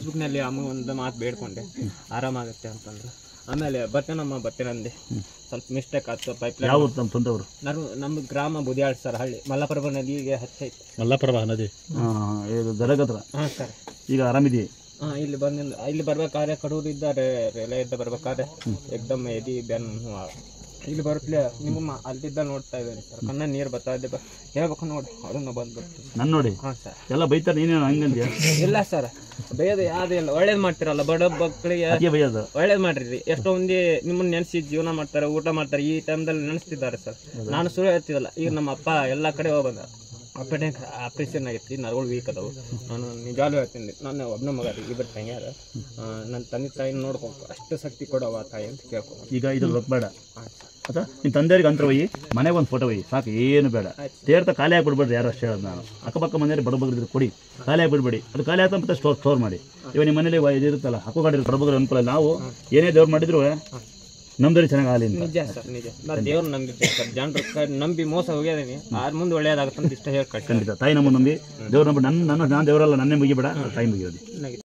ಫೇಸ್ಬುಕ್ನಲ್ಲಿ ಅಮ್ಮ ಒಂದು ಮಾತು ಬೇಡ್ಕೊಂಡೆ ಆರಾಮಾಗುತ್ತೆ ಅಂತಂದ್ರು ಆಮೇಲೆ ಬರ್ತೇನಮ್ಮ ಬರ್ತೇನಂದೆ ಸ್ವಲ್ಪ ಮಿಸ್ಟೇಕ್ ಆಯ್ತು ಪೈಪ್ ಯಾವ ಊರು ನಮ್ಮ ಸ್ವಂತ ಊರು ನಾನು ನಮ್ಮ ಗ್ರಾಮ ಬುದಿಯಾಳ್ ಸರ್ ಹಳ್ಳಿ ಮಲ್ಲಪ್ರಭಾ ನದಿಗೆ ಹಚ್ಚೈತೆ ಮಲ್ಲಪ್ರಭಾ ನದಿ ಹಾಂ ಇದು ಗದಗತ್ರ ಹಾಂ ಸರ್ ಈಗ ಆರಾಮಿದೆಯೇ ಹಾಂ ಇಲ್ಲಿ ಬಂದಿಂದ ಇಲ್ಲಿ ಬರ್ಬೇಕಾದ್ರೆ ಕಡೂರು ಇದ್ದಾರೆ ರೇಲೆ ಇದ್ದ ಬರ್ಬೇಕಾದ್ರೆ ಏಕ್ದಮ್ ಎದಿ ಬೆನ್ ಇಲ್ಲಿ ಬರುತ್ತಲೇ ನಿಮ್ಮ ಅಲ್ಲಿದ್ದ ನೋಡ್ತಾ ಇದ್ದೇನೆ ಸರ್ ಕಣ್ಣ ನೀರು ಬರ್ತಾ ಇದೆ ಬ- ಹೇಳ್ಬೇಕು ನೋಡಿ ಅದನ್ನು ಬಂದ್ಬಿಡ್ತು ನನ್ನ ನೋಡಿ ಹಾಂ ಸರ್ ಎಲ್ಲ ಬೈತಾರೆ ನೀನೇನು ಹಂಗಂದ್ಯಾ ಇಲ್ಲ ಸರ್ ಬೇಯದು ಯಾವ್ದು ಇಲ್ಲ ಒಳ್ಳೇದು ಮಾಡ್ತಿರಲ್ಲ ಬಡ ಮಕ್ಕಳಿಗೆ ಅದೇ ಬೈಯೋದು ಒಳ್ಳೇದು ಮಾಡ್ರಿ ಎಷ್ಟೋ ಮಂದಿ ನಿಮ್ಮನ್ನ ನೆನೆಸಿ ಜೀವನ ಮಾಡ್ತಾರೆ ಊಟ ಮಾಡ್ತಾರೆ ಈ ಟೈಮ್ದಲ್ಲಿ ನೆನೆಸ್ತಿದ್ದಾರೆ ಸರ್ ನಾನು ಸುಳ್ಳು ಹೇಳ್ತಿದ್ದಲ್ಲ ಈಗ ನಮ್ಮ ಅಪ್ಪ ಎಲ್ಲ ಕಡೆ ಹೋಗಿ ಬಂದ ಅಪ್ಪನೇ ಆಪರೇಷನ್ ಆಗೈತಿ ನರಗಳು ವೀಕ್ ಅದಾವು ನಾನು ನಿಜವಾಗ್ಲೂ ಹೇಳ್ತೀನಿ ನಾನು ಒಬ್ಬನ ಮಗ ರೀ ಇಬ್ಬರು ತಂಗ್ಯಾರ ನನ್ನ ತಂದೆ ತಾಯಿ ನೋಡ್ಬೇಕು ಅಷ್ಟು ಶಕ್ತಿ ಕೊಡವ ತಾಯಿ ಅಂತ ಕೇಳ್ಕೊ ಈಗ ಇದು ರೊಕ್ಕ ಬೇಡ ಆಯ್ತಾ ನಿಮ್ಮ ತಂದೆಯವ್ರಿಗೆ ಅಂತರ ಒಯ್ಯಿ ಮನೆಗೆ ಒಂದು ಫೋಟೋ ಒಯ್ಯಿ ಸಾಕು ಏನು ಬೇಡ ತೇರ್ತ ಖಾಲಿ ಆಗಿಬಿಡ್ಬೇಡ್ರಿ ಯಾರು ಅಷ್ಟೇ ಹೇಳೋದು ನಾನು ಅಕ್ಕಪಕ್ಕ ಮನೆಯಲ್ಲಿ ಬಡಬಗ್ರಿದ್ರೆ ಕೊಡಿ ಖಾಲಿ ಆಗಿಬಿಡ್ಬೇಡಿ ಅದು ಖಾಲಿ ಆಯ್ತು ಮತ್ತೆ ಸ್ಟೋರ್ ಸ್ಟೋರ್ ಮಾಡಿ ಇವಾಗ ನಿಮ್ಮ ಮನೇಲಿ ವ- ಇದು ಇರುತ್ತಲ್ಲ ಹಾಕೋಗಾಡಿ ಬಡಬಗ್ರ ಅನುಕೂಲ ನಾವು ಏನೇ ದೇವ್ರು ಮಾಡಿದ್ರು ನಮ್ದರಿ ಚೆನ್ನಾಗಿ ಆಗಲಿ ಅಂತ ನಿಜ ಸರ್ ನಿಜ ನಾನು ದೇವ್ರು ನಂಬಿದ್ದೆ ಸರ್ ಜನರು ನಂಬಿ ಮೋಸ ಹೋಗ್ಯದೀನಿ ಆರ್ ಮುಂದೆ ಒಳ್ಳೇದಾಗತ್ತಂತ ಇಷ್ಟ ಹೇಳಿ ಕಟ್ಟಿ ಖಂಡಿತ ತಾಯಿ ನಮ್ಮ ನಂಬಿ ದೇವ್ರ ನಂಬಿ ನನ್ನ ನನ್ನ ನಾನು ದೇವರಲ್ಲ ನನ್ನೇ ಮುಗಿಬೇಡ ತಾಯಿ ಮುಗಿಯೋದು